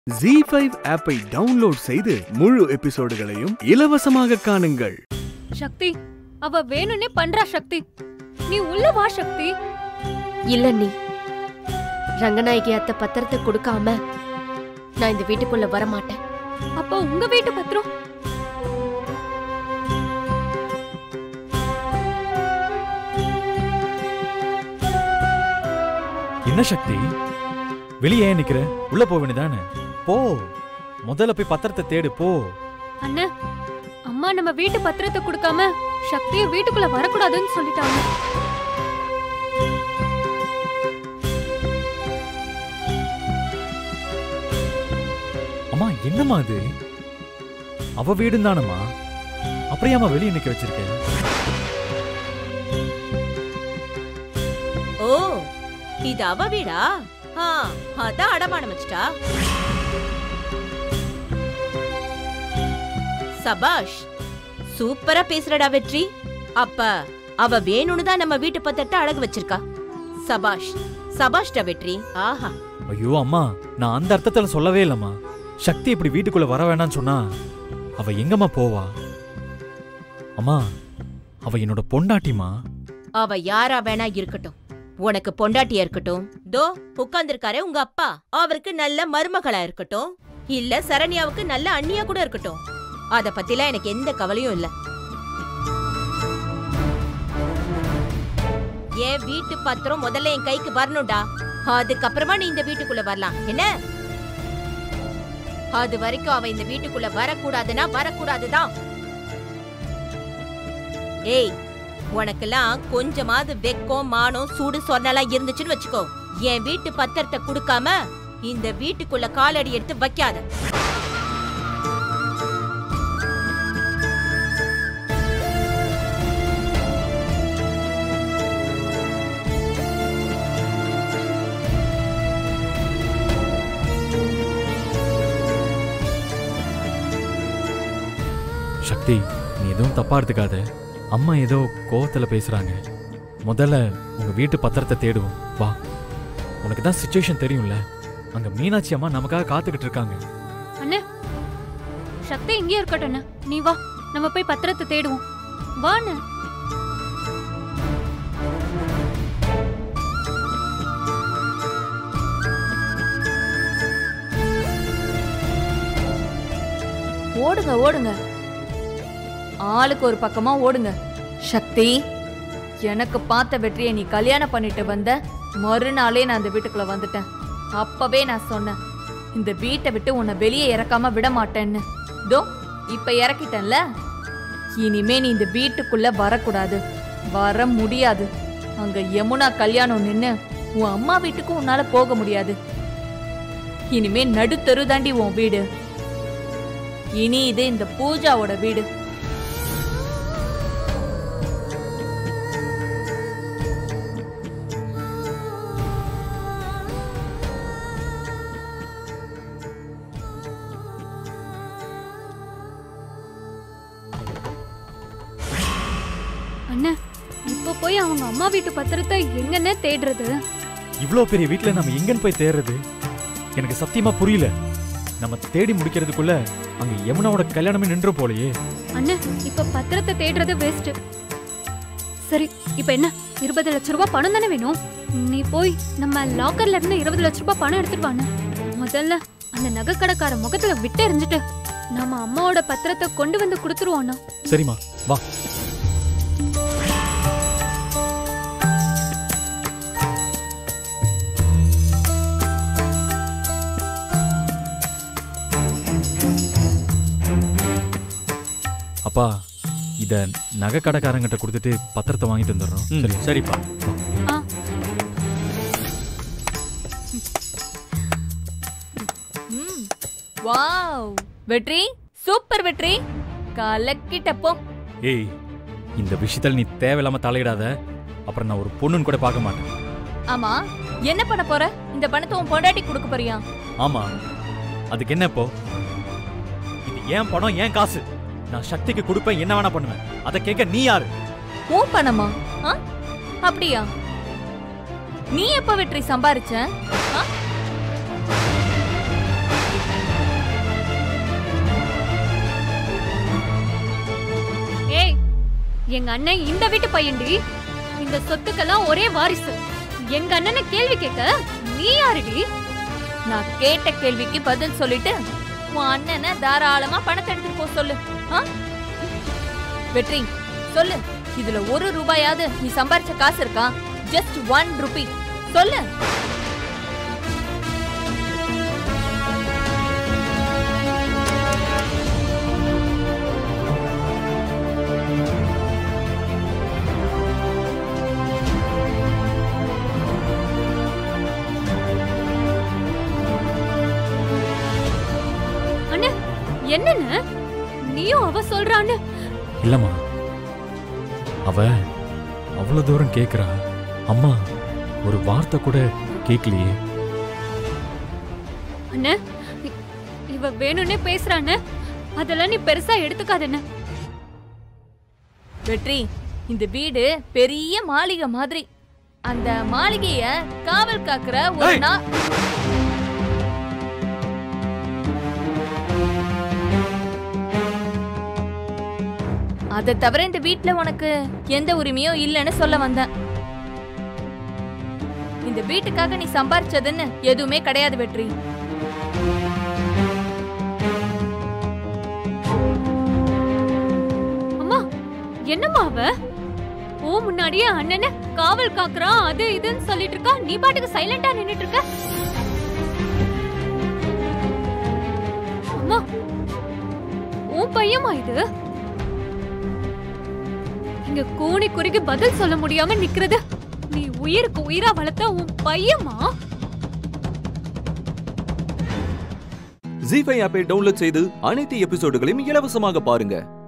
G five ஆப்பை download செய்து முழு எபிசோடுகளையும் இலவசமாக காணுங்கள் சக்தி அவ வேணும்னே பண்றா சக்தி நீ உள்ள வா சக்தி இல்ல நீ ரங்கநாயகி அத்தை பத்திரத்தை கொடுக்காம நான் இந்த வீட்டுக்குள்ள வர மாட்டேன் அப்ப உங்க வீட்டு பத்திரம் என்ன சக்தி வெளியே ஏன் நிக்கிற உள்ள போக வேண்டியதானே போ முதல்ல போய் பத்திரத்தை தேடு போ அண்ணா அம்மா நம்ம வீட்டு பத்திரத்தை கொடுக்காம சக்திய வீட்டுக்குள்ள வரக்கூடாதுன்னு சொல்லிட்டாங்க அம்மா என்னம்மா இது அவ வீடும் தானம்மா அப்புறம் ஏம்மா வெளியே நிக்க வச்சிருக்க ஓ இது அவ வீடா ஆ, அதான் அடமானம் வச்சுட்டா சபாஷ் சூப்பரா பேசுறடா வெற்றி அப்ப அவ வேணும்னு தான் நம்ம வீட்டு பத்திரத்தை அழகு வச்சிருக்கா சபாஷ் சபாஷ்டா வெற்றி ஆஹா ஐயோ அம்மா நான் அந்த அர்த்தத்துல சொல்லவே இல்லம்மா சக்தி இப்படி வீட்டுக்குள்ள வர வேணாம்னு சொன்னா அவ எங்கம்மா போவா அம்மா அவ என்னோட பொண்டாட்டிமா அவ யாரா வேணா இருக்கட்டும் உனக்கு பொண்டாட்டியா இருக்கட்டும் தோ உட்கார்ந்திருக்காரே உங்க அப்பா அவருக்கு நல்ல மருமகளா இருக்கட்டும் இல்ல சரண்யாவுக்கு நல்ல அண்ணியா கூட இருக்கட்டும் அத பத்திலாம் எனக்கு எந்த கவலையும் இல்ல என் வீட்டு பத்திரம் முதல்ல என் கைக்கு வரணும்டா அதுக்கப்புறமா நீ இந்த வீட்டுக்குள்ள வரலாம் என்ன அது வரைக்கும் அவ இந்த வீட்டுக்குள்ள வரக்கூடாதுன்னா வரக்கூடாதுதான் ஏய் உனக்கெல்லாம் கொஞ்சமாவது வெக்கம் மானம் சூடு சொன்னலாம் இருந்துச்சுன்னு வச்சுக்கோ என் வீட்டு பத்திரத்தை கொடுக்காம இந்த வீட்டுக்குள்ள காலடி எடுத்து வைக்காத சக்தி நீ எதுவும் தப்பா எடுத்துக்காத அம்மா ஏதோ கோவத்துல பேசுறாங்க முதல்ல உங்க வீட்டு பத்திரத்தை தேடுவோம் வா உனக்கு தான் சுச்சுவேஷன் தெரியும்ல அங்க மீனாட்சி அம்மா நமக்காக காத்துக்கிட்டு இருக்காங்க அண்ணே சக்தி இங்கே இருக்கட்டும் அண்ணா. நீ வா நம்ம போய் பத்திரத்தை தேடுவோம் வாண்ணே ஓடுங்க ஓடுங்க ஆளுக்கு ஒரு பக்கமா ஓடுங்க சக்தி எனக்கு பார்த்த வெற்றியை நீ கல்யாணம் பண்ணிட்டு வந்த மறுநாளே நான் அந்த வீட்டுக்குள்ள வந்துட்டேன் அப்பவே நான் சொன்னேன் இந்த வீட்டை விட்டு உன்னை வெளியே இறக்காம விட மாட்டேன்னு தோ இப்ப இறக்கிட்டேன்ல இனிமே நீ இந்த வீட்டுக்குள்ள வரக்கூடாது வர முடியாது அங்க யமுனா கல்யாணம் நின்னு உன் அம்மா வீட்டுக்கும் உன்னால போக முடியாது இனிமே நடுத்தெரு தாண்டி உன் வீடு இனி இது இந்த பூஜாவோட வீடு அண்ணா இப்ப போய் அவங்க அம்மா வீட்டு பத்திரத்தை எங்கன்னு தேடுறது இவ்ளோ பெரிய வீட்ல நம்ம எங்கன்னு போய் தேடுறது எனக்கு சத்தியமா புரியல நம்ம தேடி முடிக்கிறதுக்குள்ள அங்க யமுனாவோட கல்யாணமே நின்று போலையே அண்ணா இப்ப பத்திரத்தை தேடுறது வேஸ்ட் சரி இப்ப என்ன இருபது லட்ச ரூபாய் பணம் தானே வேணும் நீ போய் நம்ம லாக்கர்ல இருந்து இருபது லட்ச ரூபாய் பணம் எடுத்துட்டு வாண்ணே முதல்ல அந்த நகை கடைக்கார முகத்துல விட்டு எறிஞ்சிட்டு நம்ம அம்மாவோட பத்திரத்தை கொண்டு வந்து கொடுத்துருவோம் அண்ணா சரிம்மா வா அப்பா இத நகை கடைக்காரங்கிட்ட கொடுத்துட்டு பத்திரத்தை வாங்கிட்டு வந்துடுறோம் சரி சரிப்பா ஆ ம். வாவ் வெற்றி சூப்பர் வெற்றி கலக்கிட்டப்போ ஏய் இந்த விஷயத்துல நீ தேவையில்லாம தலையிடாத அப்புறம் நான் ஒரு பொண்ணுன்னு கூட பார்க்க மாட்டேன் ஆமா என்ன பண்ண போற இந்த பணத்தை உன் பொண்டாட்டி கொடுக்க போறியா ஆமா அதுக்கு என்ன இப்போ இது ஏன் பணம் ஏன் காசு நான் சக்திக்கு கொடுப்பேன் என்ன வேணா பண்ணுவேன் அதை கேட்க நீ யாரு உன் பணமா ஆ? அப்படியா நீ எப்ப வெற்றி சம்பாரிச்ச ஆ? எங்க அண்ணன் இந்த வீட்டு பையன்டி இந்த சொத்துக்கெல்லாம் ஒரே வாரிசு எங்க அண்ணனை கேள்வி கேட்க நீ யாருடி நான் கேட்ட கேள்விக்கு பதில் சொல்லிட்டு உன் அண்ணனை தாராளமா பணத்தை எடுத்துட்டு போக சொல்லு ஆ? வெற்றி சொல்லு இதுல ஒரு ரூபாயாவது நீ சம்பாரிச்ச காசு இருக்கா ஜஸ்ட் ஒன் ருபி சொல்லு அண்ணா என்னன்னு நீயும் அவ சொல்றான்னு இல்லம்மா அவ அவ்வளவு தூரம் கேக்குறா அம்மா ஒரு வார்த்தை கூட கேட்கலையே அண்ணா இ- இவ வேணும்னே பேசுறான்னு அதெல்லாம் நீ பெருசா எடுத்துக்காதண்ண வெற்றி இந்த வீடு பெரிய மாளிகை மாதிரி அந்த மாளிகைய காவல் காக்குற ஒரு ஏய்! நாள் அதை தவிர இந்த வீட்ல உனக்கு எந்த உரிமையும் இல்லைன்னு சொல்ல வந்தேன் இந்த வீட்டுக்காக நீ சம்பாரிச்சதுன்னு எதுவுமே கிடையாது வெற்றி அம்மா என்னம்மா அவ ஓ முன்னாடியே அண்ணனை காவல் காக்குறான் அது இதுன்னு சொல்லிட்டு இருக்கா நீ பாட்டுக்கு சைலண்டா நின்னுட்டு இருக்க அம்மா உன் பையமா இது இங்க கூனி குறுகி பதில் சொல்ல முடியாம நிக்கிறது நீ உயிருக்கு உயிரா வளர்த்த உன் பையமா ஜி ஃபைவ் ஆப்பை டவுன்லோட் செய்து அனைத்து எபிசோடுகளையும் இலவசமாக பாருங்க